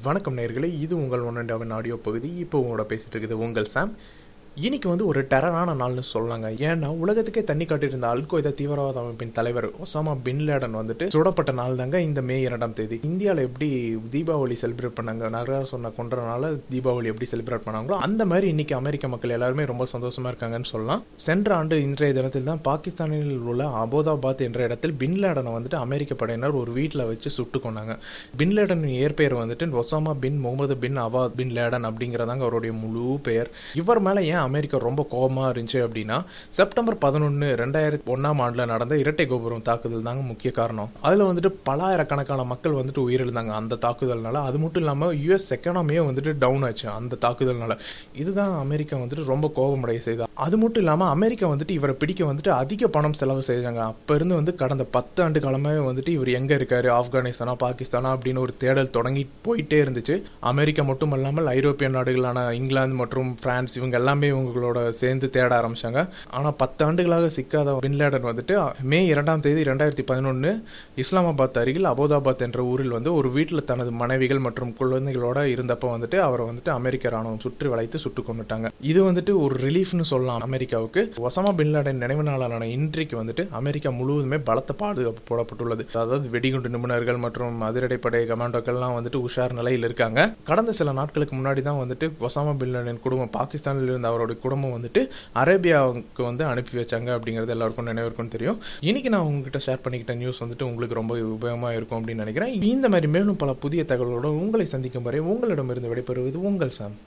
வணக்கம் நேர்களே இது உங்கள் ஒன் அண்ட் அவன் ஆடியோ பகுதி இப்போ உங்களோட பேசிட்டு இருக்குது உங்கள் சாம் இன்னைக்கு வந்து ஒரு டெரரான நாள்னு சொல்லலாங்க ஏன்னா உலகத்துக்கே தண்ணி காட்டியிருந்த அல்கொய்தா தீவிரவாத அமைப்பின் தலைவர் ஒசாமா பின் லேடன் வந்துட்டு சுடப்பட்ட நாள் தாங்க இந்த மே இரண்டாம் தேதி இந்தியாவில் எப்படி தீபாவளி செலிப்ரேட் பண்ணாங்க நகர சொன்ன கொன்றனால தீபாவளி எப்படி செலிப்ரேட் பண்ணாங்களோ அந்த மாதிரி இன்னைக்கு அமெரிக்க மக்கள் எல்லாருமே ரொம்ப சந்தோஷமா இருக்காங்கன்னு சொல்லலாம் சென்ற ஆண்டு இன்றைய தினத்தில் தான் பாகிஸ்தானில் உள்ள அபோதாபாத் என்ற இடத்தில் பின் லேடனை வந்துட்டு அமெரிக்க படையினர் ஒரு வீட்டில் வச்சு சுட்டு கொண்டாங்க பின் லேடனின் இயற்பெயர் வந்துட்டு ஒசாமா பின் முகமது பின் அவாத் பின் லேடன் அப்படிங்கிறதாங்க அவருடைய முழு பெயர் இவர் மேலே ஏன் அமெரிக்கா ரொம்ப கோபமாக இருந்துச்சு அப்படின்னா செப்டம்பர் பதினொன்று ரெண்டாயிரத்தி ஒன்றாம் ஆண்டில் நடந்த இரட்டை கோபுரம் தாக்குதல் தாங்க முக்கிய காரணம் அதில் வந்துட்டு பலாயிரக்கணக்கான மக்கள் வந்துட்டு உயிரிழந்தாங்க அந்த தாக்குதல்னால அது மட்டும் இல்லாமல் யுஎஸ் எக்கானமியே வந்துட்டு டவுன் ஆச்சு அந்த தாக்குதல்னால இதுதான் அமெரிக்கா வந்துட்டு ரொம்ப கோபமடைய செய்தா அது மட்டும் இல்லாமல் அமெரிக்கா வந்துட்டு இவரை பிடிக்க வந்துட்டு அதிக பணம் செலவு செய்தாங்க அப்போ இருந்து வந்து கடந்த பத்து ஆண்டு காலமாகவே வந்துட்டு இவர் எங்கே இருக்காரு ஆப்கானிஸ்தானா பாகிஸ்தானா அப்படின்னு ஒரு தேடல் தொடங்கி போயிட்டே இருந்துச்சு அமெரிக்கா மட்டும் இல்லாமல் ஐரோப்பிய நாடுகளான இங்கிலாந்து மற்றும் பிரான்ஸ் இவங்க எல்லாமே இவங்களோட சேர்ந்து தேட ஆரம்பிச்சாங்க ஆனால் பத்து ஆண்டுகளாக சிக்காத பின்லேடன் வந்துட்டு மே இரண்டாம் தேதி ரெண்டாயிரத்தி பதினொன்று இஸ்லாமாபாத் அருகில் அபோதாபாத் என்ற ஊரில் வந்து ஒரு வீட்டில் தனது மனைவிகள் மற்றும் குழந்தைகளோட இருந்தப்போ வந்துட்டு அவரை வந்துட்டு அமெரிக்க ராணுவம் சுற்றி வளைத்து சுட்டு கொண்டுட்டாங்க இது வந்துட்டு ஒரு ரிலீஃப்னு சொல்லலாம் அமெரிக்காவுக்கு ஒசாமா பின்லேடன் நினைவு நாளான இன்றைக்கு வந்துட்டு அமெரிக்கா முழுவதுமே பலத்த பாதுகாப்பு போடப்பட்டுள்ளது அதாவது வெடிகுண்டு நிபுணர்கள் மற்றும் அதிரடிப்படை கமாண்டோக்கள்லாம் வந்துட்டு உஷார் நிலையில் இருக்காங்க கடந்த சில நாட்களுக்கு முன்னாடி தான் வந்துட்டு ஒசாமா பின்லேடன் குடும்பம் பாகிஸ்தானில் இருந்த அவருடைய குடும்பம் வந்துட்டு அரேபியாவுக்கு வந்து அனுப்பி வச்சாங்க அப்படிங்கிறது எல்லாருக்கும் நினைவிருக்கும் தெரியும் இன்னைக்கு நான் உங்ககிட்ட ஷேர் பண்ணிக்கிட்ட நியூஸ் வந்துட்டு உங்களுக்கு ரொம்ப உபயோகமாக இருக்கும் அப்படின்னு நினைக்கிறேன் இந்த மாதிரி மேலும் பல புதிய தகவல்களோட உங்களை சந்திக்கும் வரை உங்களிடமிருந்து விடைபெறுவது உங்கள் சாம்